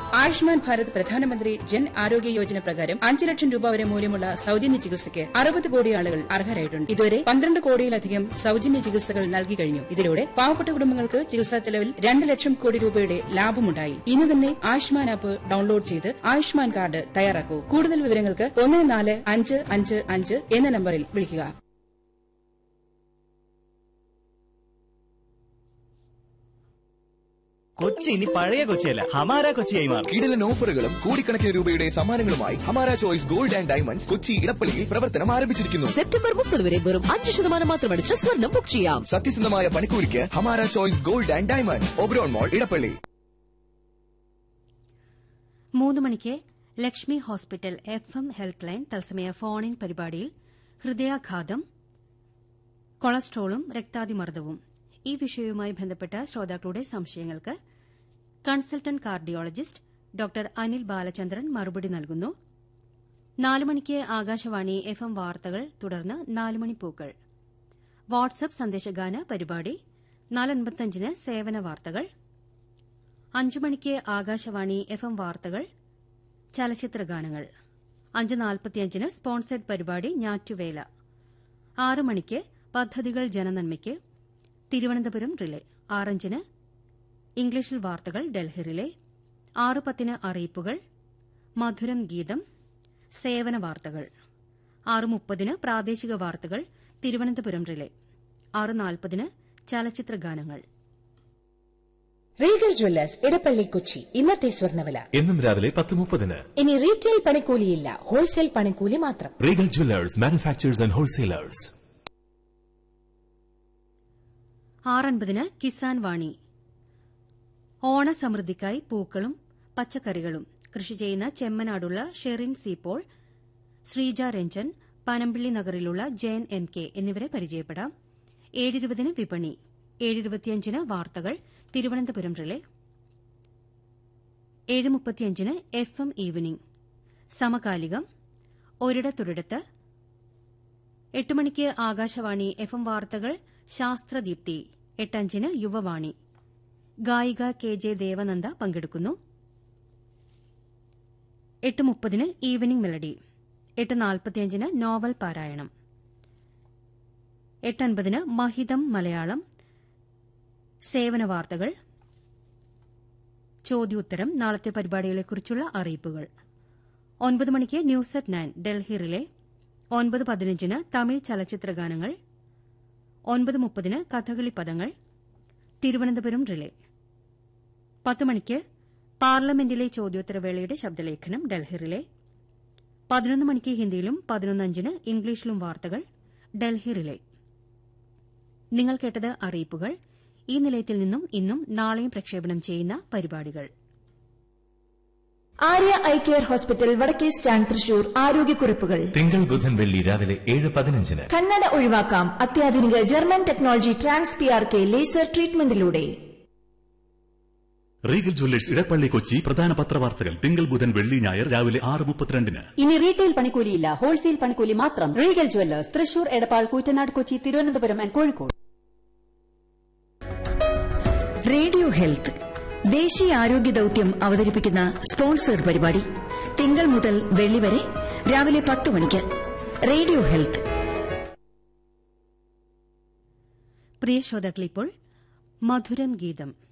ആയുഷ്മാൻ ഭാരത് പ്രധാനമന്ത്രി ജൻ ആരോഗ്യ യോജന പ്രകാരം അഞ്ച് ലക്ഷം രൂപ വരെ മൂല്യമുള്ള സൌജന്യ ചികിത്സയ്ക്ക് അറുപത് കോടി ആളുകൾ അർഹരായിട്ടുണ്ട് ഇതുവരെ പന്ത്രണ്ട് കോടിയിലധികം സൌജന്യ ചികിത്സകൾ നൽകി കഴിഞ്ഞു ഇതിലൂടെ പാവപ്പെട്ട കുടുംബങ്ങൾക്ക് ചികിത്സാ ചെലവിൽ രണ്ട് ലക്ഷം കോടി രൂപയുടെ ലാഭമുണ്ടായി ഇന്ന് തന്നെ ആയുഷ്മാൻ ആപ്പ് ഡൌൺലോഡ് ചെയ്ത് ആയുഷ്മാൻ കാർഡ് തയ്യാറാക്കൂ കൂടുതൽ വിവരങ്ങൾക്ക് ഒന്ന് നാല് അഞ്ച് അഞ്ച് അഞ്ച് എന്ന നമ്പറിൽ വിളിക്കുക കൊച്ചി ഇനി പഴയ കൊച്ചിയല്ല ഹമാര കൊച്ചിയായി മാറും കിടിലൻ ഓഫറുകളും കോടിക്കണക്കിന് രൂപയുടെ സമ്മാനങ്ങളുമായി Hamara choice gold and diamonds Kochi ഇടപ്പള്ളിയിൽ പ്രവർത്തനം ആരംഭിച്ചിരിക്കുന്നു സെപ്റ്റംബർ മുപ്പത് വരെ വെറും അഞ്ച് ശതമാനം മാത്രമടിച്ച് സ്വർണം ബുക്ക് ചെയ്യാം സത്യസന്ധമായ പണിക്കൂലിക്ക് Hamara choice gold and diamonds Oberon mall Edappally മൂന്ന് മണിക്ക് Lakshmi hospital F M health line തത്സമയ ഫോൺ ഇൻ പരിപാടിയിൽ ഹൃദയാഘാതം കൊളസ്ട്രോളും രക്താതിമർദ്ദവും ഈ വിഷയവുമായി ബന്ധപ്പെട്ട ശ്രോതാക്കളുടെ സംശയങ്ങൾക്ക് consultant cardiologist doctor Anil Balachandran മറുപടി നൽകുന്നു നാല് മണിക്ക് ആകാശവാണി എഫ് എം വാർത്തകൾ തുടർന്ന് നാല് മണി പൂക്കൾ വാട്സ്ആപ്പ് സന്ദേശഗാന പരിപാടി നാലൻപത്തഞ്ചിന് സേവന വാർത്തകൾ അഞ്ചു മണിക്ക് ആകാശവാണി എഫ് എം വാർത്തകൾ ചലച്ചിത്ര ഗാനങ്ങൾ അഞ്ച് നാൽപ്പത്തിയഞ്ചിന് സ്പോൺസേഡ് പരിപാടി ഞാറ്റുവേല ആറ് മണിക്ക് പദ്ധതികൾ ജനനന്മയ്ക്ക് തിരുവനന്തപുരം റിലേ ആറഞ്ചിന് ഇംഗ്ലീഷിൽ വാർത്തകൾ ഡൽഹി റിലേ ആറ് പത്തിന് അറിയിപ്പുകൾ മധുരം ഗീതം സേവന വാർത്തകൾ ആറ് മുപ്പതിന് പ്രാദേശിക വാർത്തകൾ തിരുവനന്തപുരം റിലേ ആറ് നാൽപ്പതിന് ചലച്ചിത്ര ഗാനങ്ങൾ റീഗൽ ജ്വല്ലേഴ്സ് ഇടപ്പള്ളി കൊച്ചി ഇന്നത്തെ സ്വർണ്ണവില എന്നും രാവിലെ പത്ത് മുപ്പതിന് ഇനി റീറ്റെയിൽ പണിക്കൂലിയില്ല ഹോൾസെയിൽ പണിക്കൂലി മാത്രം Regal Jewellers manufacturers and wholesalers ആറൻപതിന് കിസാൻ വാണി ഓണസമൃദ്ധിക്കായി പൂക്കളും പച്ചക്കറികളും കൃഷി ചെയ്യുന്ന ചെമ്മനാടുള്ള ഷെറിൻ സീപ്പോൾ ശ്രീജ രഞ്ജൻ പനമ്പിള്ളി നഗറിലുള്ള ജയൻ എം കെ എന്നിവരെ പരിചയപ്പെടാം ഏഴിരുപതിന് വിപണി ഏഴിരുപത്തിയഞ്ചിന് വാർത്തകൾ തിരുവനന്തപുരം റിലേ ഏഴ് മുപ്പത്തിയഞ്ചിന് എഫ് എം ഈവനിംഗ് സമകാലികം ഒരിടത്തൊരിടത്ത് എട്ട് മണിക്ക് ആകാശവാണി എഫ് എം വാർത്തകൾ ശാസ്ത്രദീപ്തി എട്ടഞ്ചിന് യുവവാണി ഗായിക കെ ജെ ദേവനന്ദ പങ്കെടുക്കുന്നു എട്ട് മുപ്പതിന് ഈവനിംഗ് മെലഡി എട്ട് നാൽപ്പത്തിയഞ്ചിന് നോവൽ പാരായണം എട്ടൻപതിന് മഹിതം മലയാളം സേവന വാർത്തകൾ ചോദ്യോത്തരം നാളത്തെ പരിപാടികളെക്കുറിച്ചുള്ള അറിയിപ്പുകൾ ഒൻപത് മണിക്ക് news at nine Delhi relay ഒൻപത് പതിനഞ്ചിന് തമിഴ് ചലച്ചിത്ര ഗാനങ്ങൾ ഒൻപത് മുപ്പതിന് കഥകളി പദങ്ങൾ തിരുവനന്തപുരം റിലേ പത്ത് മണിക്ക് പാർലമെന്റിലെ ചോദ്യോത്തരവേളയുടെ ശബ്ദലേഖനം ഡൽഹി റിലേ പതിനൊന്ന് മണിക്ക് ഹിന്ദിയിലും പതിനൊന്നഞ്ചിന് ഇംഗ്ലീഷിലും വാർത്തകൾ ഡൽഹി റിലേ നിങ്ങൾ കേട്ടത് അറിയിപ്പുകൾ ഈ നിലയത്തിൽ നിന്നും ഇന്നും നാളെയും പ്രക്ഷേപണം ചെയ്യുന്ന പരിപാടികൾ ആര്യ ഐ കെയർ ഹോസ്പിറ്റൽ വടക്കേ സ്റ്റാൻഡ് തൃശൂർ ആരോഗ്യക്കുറിപ്പുകൾ തിങ്കൾ ബുധൻ വെള്ളി രാവിലെ ഏഴ് പതിനഞ്ചിന് കണ്ണട ഒഴിവാക്കാം അത്യാധുനിക German technology trans P R K laser ട്രീറ്റ്മെന്റിലൂടെ റീഗൽ ജ്വല്ലേഴ്സ് ഇടപ്പള്ളി കൊച്ചി പ്രധാന പത്രവാർത്തകൾ തിങ്കൾ ബുധൻ വെള്ളി ഞായർ രാവിലെ ആറ് മുപ്പത്തിരണ്ടിന് ഇനി റീറ്റെയിൽ പണിക്കൂലിയില്ല ഹോൾസെയിൽ പണിക്കൂലി മാത്രം Regal jewellers Thrissur Edappal Koottanad Kochi Thiruvananthapuram and Kozhikode radio health ദേശീയ ആരോഗ്യ ദൌത്യം അവതരിപ്പിക്കുന്ന സ്പോൺസേഡ് പരിപാടി തിങ്കൾ മുതൽ വെള്ളി വരെ രാവിലെ പത്ത് മണിക്ക് റേഡിയോ ഹെൽത്ത് പ്രിയ ശ്രോതാക്കളിപ്പോൾ മധുരം ഗീതം